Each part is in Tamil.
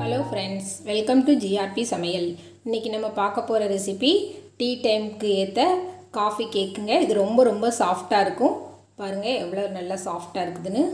hello friends welcome to GRP சமையல் இன்றைக்கி நம்ம பார்க்க போகிற ரெசிபி டீ டைமுக்கு ஏற்ற காஃபி கேக்குங்க இது ரொம்ப ரொம்ப சாஃப்டாக இருக்கும் பாருங்கள் எவ்வளோ நல்லா சாஃப்டாக இருக்குதுன்னு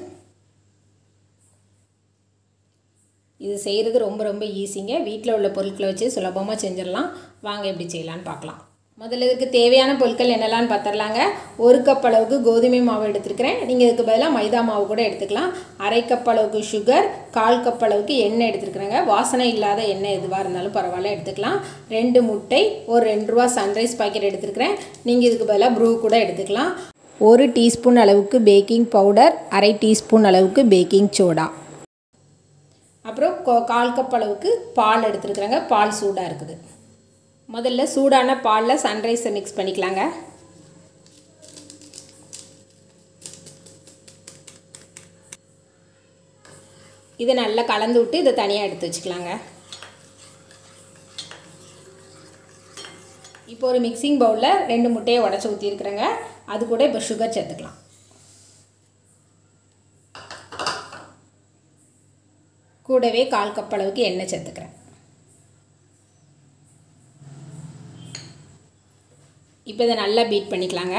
இது செய்கிறது ரொம்ப ரொம்ப ஈஸிங்க வீட்டில் உள்ள பொருட்களை வச்சு சுலபமாக செஞ்சிடலாம் வாங்க எப்படி செய்யலான்னு பார்க்கலாம் முதல்ல இதுக்கு தேவையான பொருட்கள் என்னெல்லாம்னு பார்த்துடலாங்க ஒரு கப் அளவுக்கு கோதுமை மாவு எடுத்துருக்கிறேன் நீங்கள் இதுக்கு பதிலாக மைதா மாவு கூட எடுத்துக்கலாம் அரை கப் அளவுக்கு சுகர் கால் கப் அளவுக்கு எண்ணெய் எடுத்துருக்குறேங்க வாசனை இல்லாத எண்ணெய் எதுவாக இருந்தாலும் பரவாயில்ல எடுத்துக்கலாம் ரெண்டு முட்டை ஒரு ரெண்டு ரூபா சன்ரைஸ் பாக்கெட் எடுத்துருக்கிறேன் நீங்கள் இதுக்கு பதிலாக ப்ரூ கூட எடுத்துக்கலாம் ஒரு டீஸ்பூன் அளவுக்கு பேக்கிங் பவுடர் அரை டீஸ்பூன் அளவுக்கு பேக்கிங் சோடா அப்புறம் கால் கப் அளவுக்கு பால் எடுத்துருக்குறேங்க பால் சூடாக இருக்குது முதல்ல சூடான பாலில் சன்ரைஸை மிக்ஸ் பண்ணிக்கலாங்க இதை நல்லா கலந்து விட்டு இதை தனியாக எடுத்து வச்சுக்கலாங்க இப்போ ஒரு மிக்சிங் பவுலில் ரெண்டு முட்டையை உடச்சி ஊற்றிருக்குறேங்க அது கூட இப்போ சுகர் சேர்த்துக்கலாம் கூடவே கால் கப் அளவுக்கு எண்ணெய் சேர்த்துக்கிறேன் இப்போ இதை நல்லா பீட் பண்ணிக்கலாங்க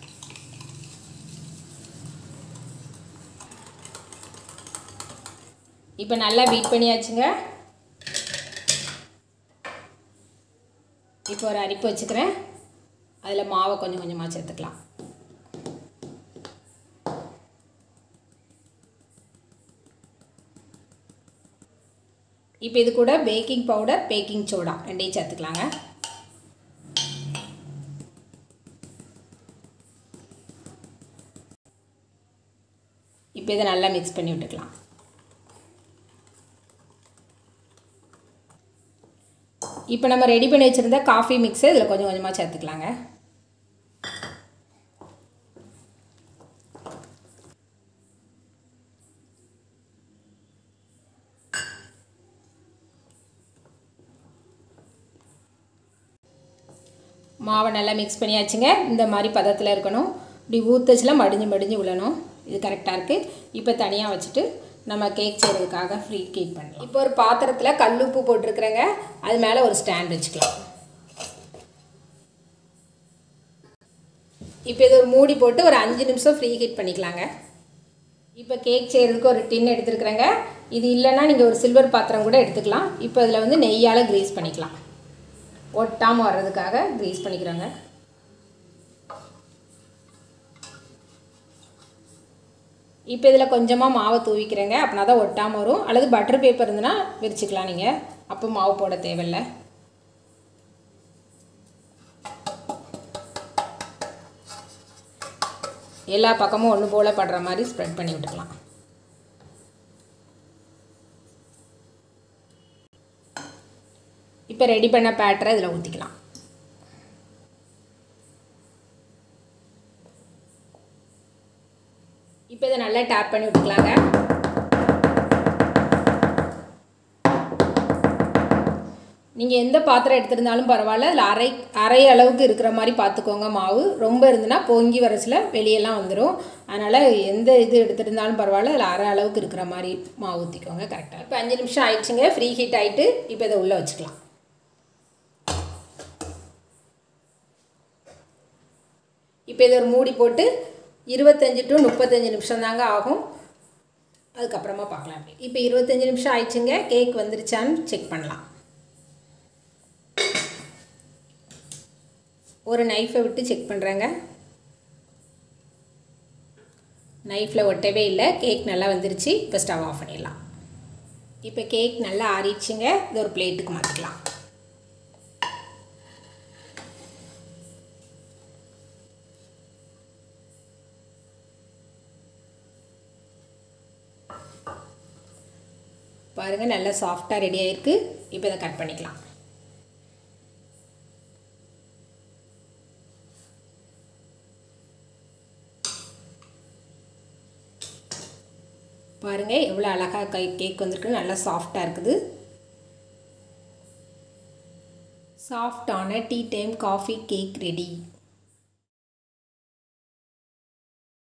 இப்போ நல்லா பீட் பண்ணியாச்சுங்க இப்போ ஒரு அரிப்பு வச்சுக்கிறேன் அதில் மாவை கொஞ்சம் கொஞ்சமாக சேர்த்துக்கலாம் இப்போ இது கூட பேக்கிங் பவுடர் பேக்கிங் சோடா ரெண்டையும் சேர்த்துக்கலாங்க இப்போ இதை நல்லா மிக்ஸ் பண்ணி விட்டுக்கலாம் இப்போ நம்ம ரெடி பண்ணி வச்சுருந்த காஃபி மிக்ஸை இதில் கொஞ்சம் கொஞ்சமாக சேர்த்துக்கலாங்க மாவை நல்லா மிக்ஸ் பண்ணியாச்சுங்க இந்த மாதிரி பதத்தில் இருக்கணும் இப்படி ஊற்றச்சில் மடிஞ்சு மடிஞ்சு விழணும் இது கரெக்டாக இருக்குது இப்போ தனியாக வச்சுட்டு நம்ம கேக் செய்கிறதுக்காக ஃப்ரீ கேக் பண்ணலாம் இப்போ ஒரு பாத்திரத்தில் கல் உப்பு போட்டிருக்கிறேங்க அது மேலே ஒரு ஸ்டாண்ட் வச்சுக்கலாம் இப்போ இது ஒரு மூடி போட்டு ஒரு அஞ்சு நிமிஷம் ஃப்ரீ ஹீட் பண்ணிக்கலாங்க இப்போ கேக் செய்கிறதுக்கு ஒரு டின் எடுத்துருக்குறேங்க இது இல்லைன்னா நீங்கள் ஒரு சில்வர் பாத்திரம் கூட எடுத்துக்கலாம் இப்போ இதில் வந்து நெய்யால் க்ரீஸ் பண்ணிக்கலாம் ஒட்டாமல் வர்றதுக்காக க்ரீஸ் பண்ணிக்கிறோங்க இப்போ இதில் கொஞ்சமாக மாவை தூவிக்கிறேங்க அப்படின்னா தான் ஒட்டாமல் வரும் அல்லது பட்டர் பேப்பர் இருந்துன்னா விரிச்சிக்கலாம் நீங்கள் அப்போ மாவு போட தேவையில்லை எல்லா பக்கமும் ஒன்று போல் படுற மாதிரி ஸ்ப்ரெட் பண்ணி விட்டுக்கலாம் இப்போ ரெடி பண்ண பேட்டரை இதில் ஊற்றிக்கலாம் இப்போ இதை நல்லா டேப் பண்ணி விட்டுக்கலாங்க நீங்கள் எந்த பாத்திரம் எடுத்திருந்தாலும் பரவாயில்ல அதில் அரை அரை அளவுக்கு இருக்கிற மாதிரி பார்த்துக்கோங்க மாவு ரொம்ப இருந்துன்னா பொங்கி வரசில் வெளியெல்லாம் வந்துடும் அதனால் எந்த இது எடுத்துருந்தாலும் பரவாயில்ல அதில் அரை அளவுக்கு இருக்கிற மாதிரி மாவு ஊற்றிக்கோங்க கரெக்டாக இப்போ அஞ்சு நிமிஷம் ஆயிடுச்சுங்க ஃப்ரீ ஹீட் ஆகிட்டு இப்போ இதை உள்ளே வச்சுக்கலாம் இப்போ இதை ஒரு மூடி போட்டு இருபத்தஞ்சி டு முப்பத்தஞ்சு நிமிஷம் தாங்க ஆகும் அதுக்கப்புறமா பார்க்கலாம் அப்படி இப்போ இருபத்தஞ்சி நிமிஷம் ஆயிடுச்சுங்க கேக் வந்துருச்சான்னு செக் பண்ணலாம் ஒரு நைஃபை விட்டு செக் பண்ணுறேங்க நைஃப்பில் ஒட்டவே இல்லை கேக் நல்லா வந்துருச்சு இப்போ ஸ்டவ் ஆஃப் பண்ணிடலாம் இப்போ கேக் நல்லா ஆறிடுச்சுங்க இது ஒரு பிளேட்டுக்கு மாற்றிக்கலாம் பாருங்கள் நல்லா சாஃப்டாக ரெடி ஆகிருக்கு இப்போ இதை கட் பண்ணிக்கலாம் பாருங்கள் எவ்வளோ அழகாக கை கேக் வந்திருக்கு நல்லா சாஃப்டாக இருக்குது சாஃப்டான tea time coffee cake ready